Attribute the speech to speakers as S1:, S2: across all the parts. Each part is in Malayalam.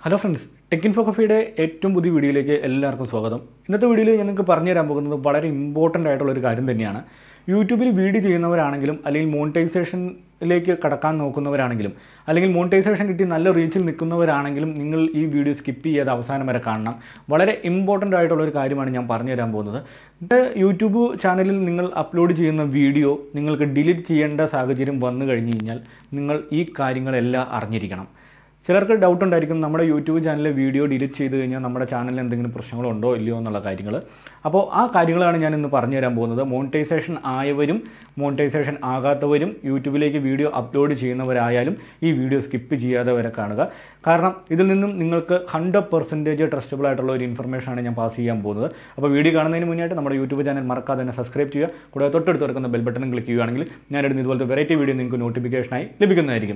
S1: ഹലോ ഫ്രണ്ട്സ് ടെക് ഇൻഫോ കഫിയുടെ ഏറ്റവും പുതിയ വീഡിയോയിലേക്ക് എല്ലാവർക്കും സ്വാഗതം ഇന്നത്തെ വീഡിയോയിൽ ഞാൻ നിങ്ങൾക്ക് പറഞ്ഞു തരാൻ പോകുന്നത് വളരെ ഇമ്പോർട്ടൻ്റ് ആയിട്ടുള്ള ഒരു കാര്യം തന്നെയാണ് യൂട്യൂബിൽ വീഡിയോ ചെയ്യുന്നവരാണെങ്കിലും അല്ലെങ്കിൽ മോണിറ്റൈസേഷനിലേക്ക് കടക്കാൻ നോക്കുന്നവരാണെങ്കിലും അല്ലെങ്കിൽ മോണിറ്റൈസേഷൻ കിട്ടി നല്ല റീച്ചിൽ നിൽക്കുന്നവരാണെങ്കിലും നിങ്ങൾ ഈ വീഡിയോ സ്കിപ്പ് ചെയ്യാതെ അവസാനം വരെ കാണണം വളരെ ഇമ്പോർട്ടൻ്റ് ആയിട്ടുള്ള ഒരു കാര്യമാണ് ഞാൻ പറഞ്ഞു തരാൻ പോകുന്നത് ഇത് യൂട്യൂബ് ചാനലിൽ നിങ്ങൾ അപ്ലോഡ് ചെയ്യുന്ന വീഡിയോ നിങ്ങൾക്ക് ഡിലീറ്റ് ചെയ്യേണ്ട സാഹചര്യം വന്നു കഴിഞ്ഞ് കഴിഞ്ഞാൽ നിങ്ങൾ ഈ കാര്യങ്ങളെല്ലാം അറിഞ്ഞിരിക്കണം ചിലർക്ക് ഡൗട്ട് ഉണ്ടായിരിക്കും നമ്മുടെ യൂട്യൂബ് ചാനലിലെ വീഡിയോ ഡിലീറ്റ് ചെയ്ത് കഴിഞ്ഞാൽ നമ്മുടെ ചാനലിൽ എന്തെങ്കിലും പ്രശ്നങ്ങളുണ്ടോ ഇല്ലയോ എന്നുള്ള കാര്യങ്ങൾ അപ്പോൾ ആ കാര്യങ്ങളാണ് ഞാൻ ഇന്ന് പറഞ്ഞു തരാൻ പോകുന്നത് മോണിറ്റൈസേഷൻ ആയവരും മോണിറ്റൈസേഷൻ ആകാത്തവരും യൂട്യൂബിലേക്ക് വീഡിയോ അപ്ലോഡ് ചെയ്യുന്നവരായാലും ഈ വീഡിയോ സ്കിപ്പ് ചെയ്യാതെ വരെ കാണുക കാരണം ഇതിൽ നിന്നും നിങ്ങൾക്ക് ഹൺഡ്രഡ് പെർസെൻറ്റേജ് ട്രസ്റ്റബിൾ ആയിട്ടുള്ള ഒരു ഇൻഫർമേഷനാണ് ഞാൻ പാസ് ചെയ്യാൻ പോകുന്നത് അപ്പോൾ വീഡിയോ കാണുന്നതിന് മുന്നായിട്ട് നമ്മുടെ യൂട്യൂബ് ചാനൽ മറക്കാതെ തന്നെ സബ്സ്ക്രൈബ് ചെയ്യുക കൂടാതെ തൊട്ടടുത്ത് കിടക്കുന്ന ബെൽ ബട്ടൺ ക്ലിക്ക് ചെയ്യുകയാണെങ്കിൽ ഞാനിടുന്ന ഇതുപോലത്തെ വെറൈറ്റി വീഡിയോ നിങ്ങൾക്ക് നോട്ടിഫിക്കേഷനായി ലഭിക്കുന്നതായിരിക്കും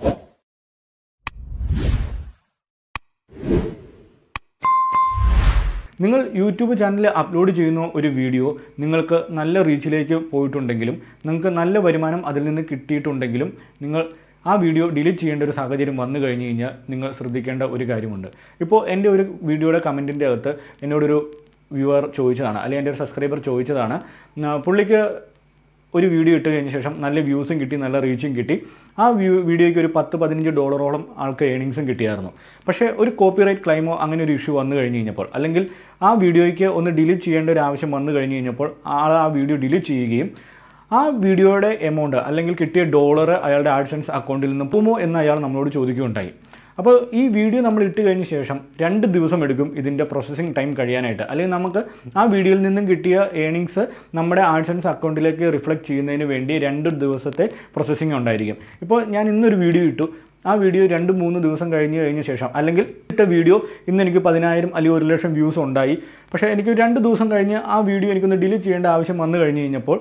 S1: നിങ്ങൾ യൂട്യൂബ് ചാനലിൽ അപ്ലോഡ് ചെയ്യുന്ന ഒരു വീഡിയോ നിങ്ങൾക്ക് നല്ല റീച്ചിലേക്ക് പോയിട്ടുണ്ടെങ്കിലും നിങ്ങൾക്ക് നല്ല വരുമാനം അതിൽ നിന്ന് കിട്ടിയിട്ടുണ്ടെങ്കിലും നിങ്ങൾ ആ വീഡിയോ ഡിലീറ്റ് ചെയ്യേണ്ട ഒരു സാഹചര്യം വന്നു കഴിഞ്ഞ് കഴിഞ്ഞാൽ നിങ്ങൾ ശ്രദ്ധിക്കേണ്ട ഒരു കാര്യമുണ്ട് ഇപ്പോൾ എൻ്റെ ഒരു വീഡിയോയുടെ കമൻറ്റിൻ്റെ അകത്ത് എന്നോടൊരു വ്യൂവർ ചോദിച്ചതാണ് അല്ലെങ്കിൽ എൻ്റെ ഒരു സബ്സ്ക്രൈബർ ചോദിച്ചതാണ് ആ, പുള്ളിക്ക് ഒരു വീഡിയോ ഇട്ട് കഴിഞ്ഞ ശേഷം നല്ല വ്യൂസും കിട്ടി നല്ല റീച്ചും കിട്ടി ആ വ്യൂ വീഡിയോയ്ക്ക് ഒരു പത്ത് പതിനഞ്ച് ഡോളറോളം ആൾക്ക് ഏണിങ്സും കിട്ടിയായിരുന്നു പക്ഷേ ഒരു കോപ്പിറൈറ്റ് ക്ലൈമോ അങ്ങനെ ഒരു ഇഷ്യൂ വന്നു കഴിഞ്ഞ് കഴിഞ്ഞപ്പോൾ അല്ലെങ്കിൽ ആ വീഡിയോയ്ക്ക് ഒന്ന് ഡിലീറ്റ് ചെയ്യേണ്ട ഒരു ആവശ്യം വന്നു കഴിഞ്ഞ് കഴിഞ്ഞപ്പോൾ ആൾ ആ വീഡിയോ ഡിലീറ്റ് ചെയ്യുകയും ആ വീഡിയോയുടെ എമൗണ്ട് അല്ലെങ്കിൽ കിട്ടിയ ഡോളർ അയാളുടെ ആഡ്സൻസ് അക്കൗണ്ടിൽ നിന്ന് പോകുമോ എന്ന് അയാൾ നമ്മളോട് ചോദിക്കുകയുണ്ടായി അപ്പോൾ ഈ വീഡിയോ നമ്മൾ ഇട്ട് കഴിഞ്ഞ ശേഷം രണ്ട് ദിവസം എടുക്കും ഇതിൻ്റെ പ്രോസസ്സിംഗ് ടൈം കഴിയാനായിട്ട് അല്ലെങ്കിൽ നമുക്ക് ആ വീഡിയോയിൽ നിന്നും കിട്ടിയ ഏണിങ്സ് നമ്മുടെ ആഡ്സൻസ് അക്കൗണ്ടിലേക്ക് റിഫ്ലക്റ്റ് ചെയ്യുന്നതിന് വേണ്ടി രണ്ട് ദിവസത്തെ പ്രോസസ്സിംഗ് ഉണ്ടായിരിക്കും ഇപ്പോൾ ഞാൻ ഇന്നൊരു വീഡിയോ ഇട്ടു ആ വീഡിയോ രണ്ട് മൂന്ന് ദിവസം കഴിഞ്ഞ് കഴിഞ്ഞ ശേഷം അല്ലെങ്കിൽ ഇട്ട വീഡിയോ ഇന്ന് എനിക്ക് പതിനായിരം അല്ലെങ്കിൽ ഒരു ലക്ഷം വ്യൂസ് ഉണ്ടായി പക്ഷേ എനിക്ക് രണ്ട് ദിവസം കഴിഞ്ഞ് ആ വീഡിയോ എനിക്കൊന്ന് ഡിലീറ്റ് ചെയ്യേണ്ട ആവശ്യം വന്നു കഴിഞ്ഞ് കഴിഞ്ഞപ്പോൾ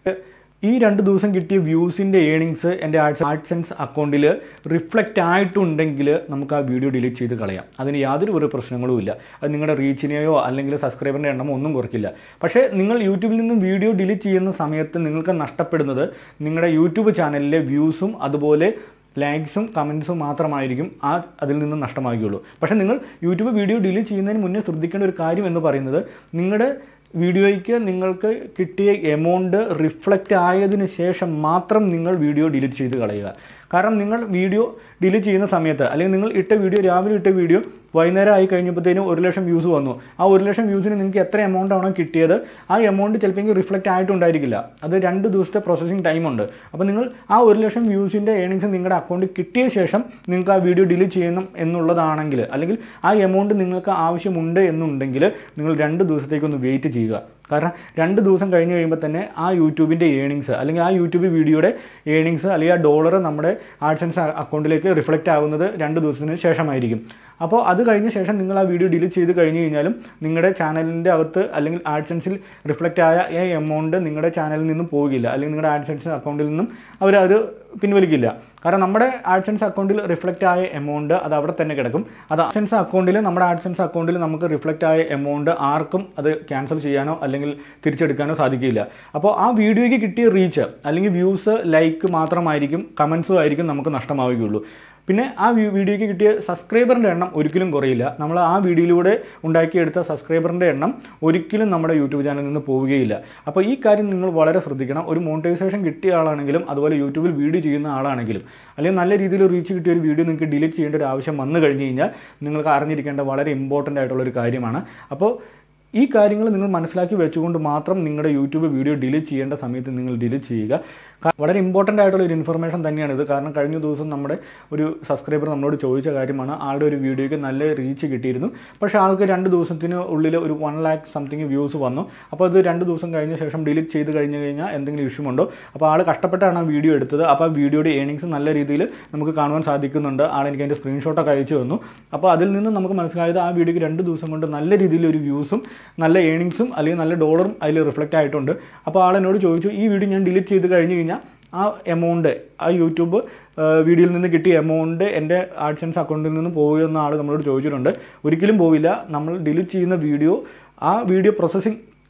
S1: ഈ രണ്ട് ദിവസം കിട്ടിയ വ്യൂസിൻ്റെ ഏണിങ്സ് എൻ്റെ ആഡ്സ് ആഡ്സൻസ് അക്കൗണ്ടിൽ റിഫ്ലക്റ്റ് ആയിട്ടുണ്ടെങ്കിൽ നമുക്ക് ആ വീഡിയോ ഡിലീറ്റ് ചെയ്ത് കളയാം അതിന് യാതൊരു ഒരു പ്രശ്നങ്ങളും ഇല്ല അത് നിങ്ങളുടെ റീച്ചിനെയോ അല്ലെങ്കിൽ സബ്സ്ക്രൈബറിൻ്റെ എണ്ണമോ ഒന്നും കുറയ്ക്കില്ല പക്ഷേ നിങ്ങൾ യൂട്യൂബിൽ നിന്നും വീഡിയോ ഡിലീറ്റ് ചെയ്യുന്ന സമയത്ത് നിങ്ങൾക്ക് നഷ്ടപ്പെടുന്നത് നിങ്ങളുടെ യൂട്യൂബ് ചാനലിലെ വ്യൂസും അതുപോലെ ലൈക്സും കമൻസും മാത്രമായിരിക്കും ആ അതിൽ നിന്ന് നഷ്ടമാകുകയുള്ളൂ പക്ഷേ നിങ്ങൾ യൂട്യൂബ് വീഡിയോ ഡിലീറ്റ് ചെയ്യുന്നതിന് മുന്നേ ശ്രദ്ധിക്കേണ്ട ഒരു കാര്യം എന്ന് പറയുന്നത് നിങ്ങളുടെ വീഡിയോയ്ക്ക് നിങ്ങൾക്ക് കിട്ടിയ എമൗണ്ട് റിഫ്ലക്റ്റ് ആയതിനു ശേഷം മാത്രം നിങ്ങൾ വീഡിയോ ഡിലീറ്റ് ചെയ്ത് കളയുക കാരണം നിങ്ങൾ വീഡിയോ ഡിലീറ്റ് ചെയ്യുന്ന സമയത്ത് അല്ലെങ്കിൽ നിങ്ങൾ ഇട്ട വീഡിയോ രാവിലെ ഇട്ട വീഡിയോ വൈകുന്നേരം ആയി കഴിഞ്ഞപ്പോഴത്തേനും ഒരു ലക്ഷം വ്യൂസ് വന്നു ആ ഒരു ലക്ഷം വ്യൂസിന് നിങ്ങൾക്ക് എത്ര എമൗണ്ട് ആണോ കിട്ടിയത് ആ എമൗണ്ട് ചിലപ്പോൾ റിഫ്ലക്റ്റ് ആയിട്ടുണ്ടായിരിക്കില്ല അത് രണ്ട് ദിവസത്തെ പ്രോസസ്സിംഗ് ടൈമുണ്ട് അപ്പോൾ നിങ്ങൾ ആ ഒരു ലക്ഷം വ്യൂസിൻ്റെ ഏണിങ്സ് നിങ്ങളുടെ അക്കൗണ്ടിൽ കിട്ടിയ ശേഷം നിങ്ങൾക്ക് ആ വീഡിയോ ഡിലീറ്റ് ചെയ്യണം എന്നുള്ളതാണെങ്കിൽ അല്ലെങ്കിൽ ആ എമൗണ്ട് നിങ്ങൾക്ക് ആവശ്യമുണ്ട് എന്നുണ്ടെങ്കിൽ നിങ്ങൾ രണ്ട് ദിവസത്തേക്കൊന്ന് വെയിറ്റ് ചെയ്യുക കാരണം രണ്ട് ദിവസം കഴിഞ്ഞ് കഴിയുമ്പോൾ തന്നെ ആ യൂട്യൂബിൻ്റെ ഏണിങ്സ് അല്ലെങ്കിൽ ആ യൂട്യൂബ് വീഡിയോയുടെ ഏണിങ്സ് അല്ലെങ്കിൽ ആ ഡോളർ നമ്മുടെ ആഡ്സൻസ് അക്കൗണ്ടിലേക്ക് റിഫ്ലക്റ്റ് ആകുന്നത് രണ്ട് ദിവസത്തിന് ശേഷമായിരിക്കും അപ്പോൾ അത് കഴിഞ്ഞ ശേഷം നിങ്ങൾ ആ വീഡിയോ ഡിലീറ്റ് ചെയ്ത് കഴിഞ്ഞ് കഴിഞ്ഞാലും നിങ്ങളുടെ ചാനലിൻ്റെ അകത്ത് അല്ലെങ്കിൽ ആഡ്സൻസിൽ റിഫ്ലക്റ്റ് ആയ ഈ എമൗണ്ട് നിങ്ങളുടെ ചാനലിൽ നിന്നും പോകില്ല അല്ലെങ്കിൽ നിങ്ങളുടെ ആഡ്സൻസ് അക്കൗണ്ടിൽ നിന്നും അവർ അത് പിൻവലിക്കില്ല കാരണം നമ്മുടെ ആഡ്സൻസ് അക്കൗണ്ടിൽ റിഫ്ലക്റ്റ് ആയ എമൗണ്ട് അത് അവിടെ തന്നെ കിടക്കും അത് ആഡ്സൻസ് അക്കൗണ്ടിൽ നമ്മുടെ ആഡ്സൻസ് അക്കൗണ്ടിൽ നമുക്ക് റിഫ്ലക്റ്റ് ആയ എമൗണ്ട് ആർക്കും അത് ക്യാൻസൽ ചെയ്യാനോ അല്ലെങ്കിൽ തിരിച്ചെടുക്കാനോ സാധിക്കില്ല അപ്പോൾ ആ വീഡിയോയ്ക്ക് കിട്ടിയ റീച്ച് അല്ലെങ്കിൽ വ്യൂസ് ലൈക്ക് മാത്രമായിരിക്കും കമൻസും ആയിരിക്കും നമുക്ക് നഷ്ടമാവുകയുള്ളൂ പിന്നെ ആ വീ- വീഡിയോയ്ക്ക് കിട്ടിയ സബ്സ്ക്രൈബറിൻ്റെ എണ്ണം ഒരിക്കലും കുറയില്ല നമ്മൾ ആ വീഡിയോയിലൂടെ ഉണ്ടാക്കിയെടുത്ത സബ്സ്ക്രൈബറിൻ്റെ എണ്ണം ഒരിക്കലും നമ്മുടെ യൂട്യൂബ് ചാനലിൽ നിന്ന് പോവുകയില്ല അപ്പോൾ ഈ കാര്യം നിങ്ങൾ വളരെ ശ്രദ്ധിക്കണം ഒരു മോണിറ്റൈസേഷൻ കിട്ടിയ ആളാണെങ്കിലും അതുപോലെ യൂട്യൂബിൽ വീഡിയോ ചെയ്യുന്ന ആളാണെങ്കിലും അല്ലെങ്കിൽ നല്ല രീതിയിൽ റീച്ച് കിട്ടിയ ഒരു വീഡിയോ നിങ്ങൾക്ക് ഡിലീറ്റ് ചെയ്യേണ്ട ഒരു ആവശ്യം വന്നു കഴിഞ്ഞ് കഴിഞ്ഞാൽ നിങ്ങൾക്ക് അറിഞ്ഞിരിക്കേണ്ട വളരെ ഇമ്പോർട്ടൻ്റ് ആയിട്ടുള്ള ഒരു കാര്യമാണ് അപ്പോൾ ഈ കാര്യങ്ങൾ നിങ്ങൾ മനസ്സിലാക്കി വെച്ചുകൊണ്ട് മാത്രം നിങ്ങളുടെ യൂട്യൂബ് വീഡിയോ ഡിലീറ്റ് ചെയ്യേണ്ട സമയത്ത് നിങ്ങൾ ഡിലീറ്റ് ചെയ്യുക കാ- വളരെ ഇമ്പോർട്ടൻ്റ് ആയിട്ടുള്ള ഒരു ഇൻഫർമേഷൻ തന്നെയാണ് ഇത് കാരണം കഴിഞ്ഞ ദിവസം നമ്മുടെ ഒരു സബ്സ്ക്രൈബർ നമ്മളോട് ചോദിച്ച കാര്യമാണ് ആളുടെ ഒരു വീഡിയോയ്ക്ക് നല്ല റീച്ച് കിട്ടിയിരുന്നു പക്ഷേ ആൾക്ക് രണ്ട് ദിവസത്തിന് ഉള്ളിൽ ഒരു വൺ ലാക്ക് സംതിങ് വ്യൂസ് വന്നു അപ്പോൾ അത് രണ്ട് ദിവസം കഴിഞ്ഞ ശേഷം ഡിലീറ്റ് ചെയ്ത് കഴിഞ്ഞ് കഴിഞ്ഞാൽ എന്തെങ്കിലും ഇഷ്യൂ ഉണ്ടോ അപ്പോൾ ആൾ കഷ്ടപ്പെട്ടാണ് ആ വീഡിയോ എടുത്തത് അപ്പോൾ ആ വീഡിയോയുടെ ഏണിങ്സ് നല്ല രീതിയിൽ നമുക്ക് കാണുവാൻ സാധിക്കുന്നുണ്ട് ആൾ എനിക്ക് അതിൻ്റെ സ്ക്രീൻഷോട്ടൊക്കെ അയച്ചു തന്നു അപ്പോൾ അതിൽ നിന്ന് നമുക്ക് മനസ്സിലായത് ആ വീഡിയോയ്ക്ക് രണ്ട് ദിവസം കൊണ്ട് നല്ല രീതിയിൽ ഒരു വ്യൂസും നല്ല ഏണിങ്സും അല്ലെങ്കിൽ നല്ല ഡോളറും അതിൽ റിഫ്ലക്റ്റ് ആയിട്ടുണ്ട് അപ്പോൾ ആൾ എന്നോട് ചോദിച്ചു ഈ വീഡിയോ ഞാൻ ഡിലീറ്റ് ചെയ്ത് കഴിഞ്ഞ് കഴിഞ്ഞാൽ ആ എമൗണ്ട് ആ യൂട്യൂബ് ആ, വീഡിയോയിൽ നിന്ന് കിട്ടിയ എമൗണ്ട് എൻ്റെ ആഡ്സൻസ് അക്കൗണ്ടിൽ നിന്ന് പോകുമെന്ന ആൾ നമ്മളോട് ചോദിച്ചിട്ടുണ്ട് ഒരിക്കലും പോവില്ല നമ്മൾ ഡിലീറ്റ് ചെയ്യുന്ന വീഡിയോ ആ വീഡിയോ പ്രോസസ്സിങ്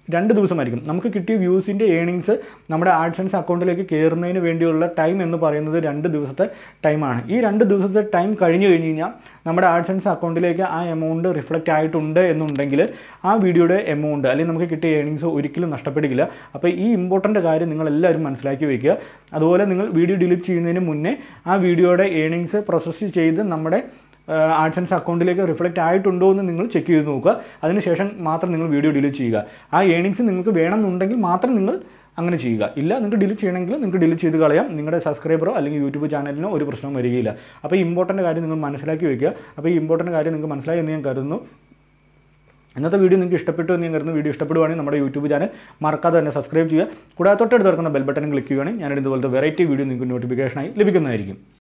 S1: രണ്ട് ദിവസമായിരിക്കും നമുക്ക് കിട്ടിയ വ്യൂസിൻ്റെ ഏണിങ്സ് നമ്മുടെ ആഡ്സൻസ് അക്കൗണ്ടിലേക്ക് കയറുന്നതിന് വേണ്ടിയുള്ള ടൈം എന്ന് പറയുന്നത് രണ്ട് ദിവസത്തെ ടൈമാണ് ഈ രണ്ട് ദിവസത്തെ ടൈം കഴിഞ്ഞ് കഴിഞ്ഞ് കഴിഞ്ഞാൽ നമ്മുടെ ആഡ്സൻസ് അക്കൗണ്ടിലേക്ക് ആ എമൗണ്ട് റിഫ്ലക്റ്റ് ആയിട്ടുണ്ട് എന്നുണ്ടെങ്കിൽ ആ വീഡിയോയുടെ എമൗണ്ട് അല്ലെങ്കിൽ നമുക്ക് കിട്ടിയ ഏണിങ്സ് ഒരിക്കലും നഷ്ടപ്പെടുകയില്ല അപ്പോൾ ഈ ഇമ്പോർട്ടൻ്റ് കാര്യം നിങ്ങൾ എല്ലാവരും മനസ്സിലാക്കി വയ്ക്കുക അതുപോലെ നിങ്ങൾ വീഡിയോ ഡിലീറ്റ് ചെയ്യുന്നതിന് മുന്നേ ആ വീഡിയോയുടെ ഏണിങ്സ് പ്രോസസ്സ് ചെയ്ത് നമ്മുടെ ആഡ്സൻസ് അക്കൗണ്ടിലേക്ക് റിഫ്ലക്റ്റ് ആയിട്ടുണ്ടോ എന്ന് നിങ്ങൾ ചെക്ക് ചെയ്ത് നോക്കുക അതിനുശേഷം മാത്രം നിങ്ങൾ വീഡിയോ ഡിലീറ്റ് ചെയ്യുക ആ ഏണിങ്സ് നിങ്ങൾക്ക് വേണമെന്നുണ്ടെങ്കിൽ മാത്രം നിങ്ങൾ അങ്ങനെ ചെയ്യുക ഇല്ല നിങ്ങൾക്ക് ഡിലീറ്റ് ചെയ്യണമെങ്കിൽ നിങ്ങൾക്ക് ഡിലീറ്റ് ചെയ്ത് കളയാം നിങ്ങളുടെ സബ്സ്ക്രൈബറോ അല്ലെങ്കിൽ യൂട്യൂബ് ചാനലിനോ ഒരു പ്രശ്നവും വരികയില്ല അപ്പോൾ ഈ ഇമ്പോർട്ടൻ്റ് കാര്യം നിങ്ങൾ മനസ്സിലാക്കി വയ്ക്കുക അപ്പോൾ ഈ ഇമ്പോർട്ടൻ്റ് കാര്യം നിങ്ങൾക്ക് മനസ്സിലായി എന്ന് ഞാൻ കരുതുന്നു ഇന്നത്തെ വീഡിയോ നിങ്ങൾക്ക് ഇഷ്ടപ്പെട്ടു എന്ന് ഞാൻ കരുതുന്നു വീഡിയോ ഇഷ്ടപ്പെടുവാണെങ്കിൽ നമ്മുടെ യൂട്യൂബ് ചാനൽ മറക്കാതെ തന്നെ സബ്സ്ക്രൈബ് ചെയ്യുക കൂടാതെ തൊട്ടടുത്ത് കിടക്കുന്ന ബെൽ ബട്ടൺ ക്ലിക്ക് ചെയ്യുകയാണെങ്കിൽ ഞാൻ ഇതുപോലത്തെ വെറൈറ്റി വീഡിയോ നിങ്ങൾക്ക് നോട്ടിഫിക്കേഷനായി ലഭിക്കുന്നതായിരിക്കും